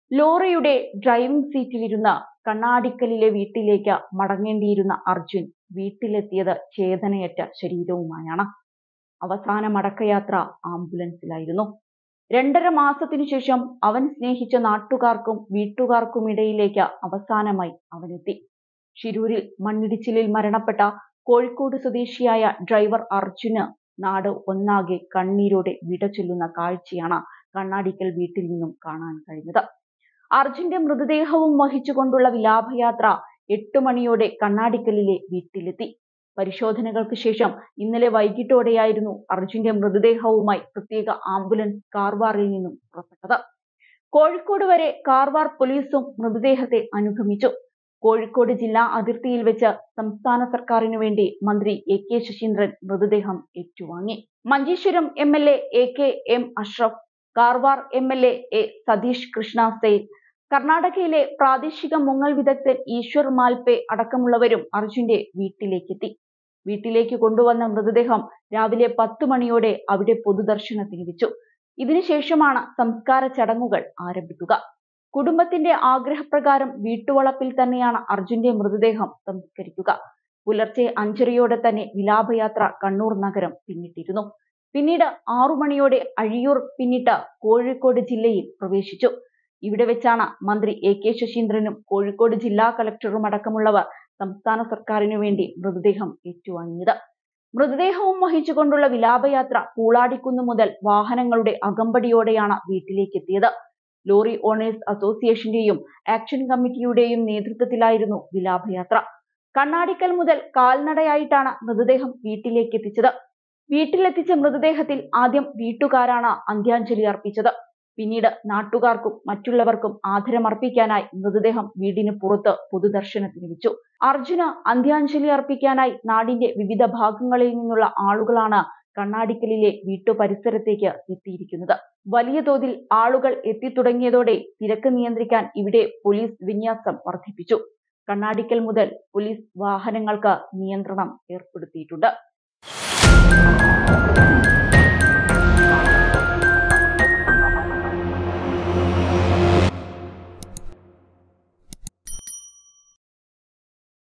ലോറിയുടെ ഡ്രൈവിംഗ് സീറ്റിലിരുന്ന കണ്ണാടിക്കലിലെ വീട്ടിലേക്ക് മടങ്ങേണ്ടിയിരുന്ന അർജുൻ വീട്ടിലെത്തിയത് ചേതനയറ്റ ശരീരവുമായാണ് അവസാന മടക്കയാത്ര ആംബുലൻസിലായിരുന്നു രണ്ടര മാസത്തിനു ശേഷം അവൻ സ്നേഹിച്ച നാട്ടുകാർക്കും വീട്ടുകാർക്കുമിടയിലേക്ക് അവസാനമായി അവനെത്തി ശിരൂരിൽ മണ്ണിടിച്ചിലിൽ മരണപ്പെട്ട കോഴിക്കോട് സ്വദേശിയായ ഡ്രൈവർ അർജുന് നാട് ഒന്നാകെ കണ്ണീരോടെ വിട ചൊല്ലുന്ന കാഴ്ചയാണ് കണ്ണാടിക്കൽ വീട്ടിൽ നിന്നും കാണാൻ കഴിഞ്ഞത് അർജുന്റെ മൃതദേഹവും വഹിച്ചുകൊണ്ടുള്ള വിലാപയാത്ര എട്ടു മണിയോടെ കണ്ണാടിക്കലിലെ വീട്ടിലെത്തി പരിശോധനകൾക്ക് ശേഷം ഇന്നലെ വൈകിട്ടോടെയായിരുന്നു അർജുന്റെ മൃതദേഹവുമായി പ്രത്യേക ആംബുലൻസ് കാർവാറിൽ നിന്നും പുറപ്പെട്ടത് കോഴിക്കോട് വരെ കാർവാർ പോലീസും മൃതദേഹത്തെ അനുഗമിച്ചു കോഴിക്കോട് ജില്ലാ അതിർത്തിയിൽ വെച്ച് സംസ്ഥാന സർക്കാരിനു വേണ്ടി മന്ത്രി എ കെ ശശീന്ദ്രൻ മൃതദേഹം ഏറ്റുവാങ്ങി Manjeshwaram M L A K M Ashraf Karwar M L A Satish Krishna Sail കർണാടകയിലെ പ്രാദേശിക മുങ്ങൽ വിദഗ്ധൻ ഈശ്വർ മാൽപെ അടക്കമുള്ളവരും അർജുന്റെ വീട്ടിലേക്കെത്തി വീട്ടിലേക്ക് കൊണ്ടുവന്ന മൃതദേഹം രാവിലെ പത്ത് മണിയോടെ അവിടെ പൊതുദർശനത്തിന് വെച്ചു ഇതിനുശേഷമാണ് സംസ്കാര ചടങ്ങുകൾ ആരംഭിക്കുക കുടുംബത്തിന്റെ ആഗ്രഹപ്രകാരം വീട്ടുവളപ്പിൽ തന്നെയാണ് അർജുന്റെ മൃതദേഹം സംസ്കരിക്കുക പുലർച്ചെ അഞ്ചരയോടെ തന്നെ വിലാപയാത്ര കണ്ണൂർ നഗരം പിന്നിട്ടിരുന്നു പിന്നീട് ആറു മണിയോടെ അഴിയൂർ പിന്നിട്ട് കോഴിക്കോട് ജില്ലയിൽ പ്രവേശിച്ചു ഇവിടെ വെച്ചാണ് മന്ത്രി എ കെ ശശീന്ദ്രനും കോഴിക്കോട് ജില്ലാ കളക്ടറും അടക്കമുള്ളവർ സംസ്ഥാന സർക്കാരിനു വേണ്ടി മൃതദേഹം ഏറ്റുവാങ്ങിയത് മൃതദേഹവും വഹിച്ചുകൊണ്ടുള്ള വിലാപയാത്ര പൂളാടിക്കുന്ന് മുതൽ വാഹനങ്ങളുടെ അകമ്പടിയോടെയാണ് വീട്ടിലേക്ക് എത്തിയത് ലോറി ഓണേഴ്സ് അസോസിയേഷന്റെയും ആക്ഷൻ കമ്മിറ്റിയുടെയും നേതൃത്വത്തിലായിരുന്നു വിലാപയാത്ര കണ്ണാടിക്കൽ മുതൽ കാൽനടയായിട്ടാണ് മൃതദേഹം വീട്ടിലേക്ക് എത്തിച്ചത് വീട്ടിലെത്തിച്ച മൃതദേഹത്തിൽ ആദ്യം വീട്ടുകാരാണ് അന്ത്യാഞ്ജലി അർപ്പിച്ചത് പിന്നീട് നാട്ടുകാർക്കും മറ്റുള്ളവർക്കും ആദരമർപ്പിക്കാനായി മൃതദേഹം വീടിന് പുറത്ത് പൊതുദർശനത്തിന് വെച്ചു അർജുന അന്ത്യാഞ്ജലി അർപ്പിക്കാനായി നാടിന്റെ വിവിധ ഭാഗങ്ങളിൽ നിന്നുള്ള ആളുകളാണ് കണ്ണാടിക്കലിലെ വീട്ടു പരിസരത്തേക്ക് എത്തിയിരിക്കുന്നത് വലിയ തോതിൽ ആളുകൾ എത്തിത്തുടങ്ങിയതോടെ തിരക്ക് നിയന്ത്രിക്കാൻ ഇവിടെ പോലീസ് വിന്യാസം വർദ്ധിപ്പിച്ചു കണ്ണാടിക്കൽ മുതൽ പോലീസ് വാഹനങ്ങൾക്ക് നിയന്ത്രണം ഏർപ്പെടുത്തിയിട്ടുണ്ട്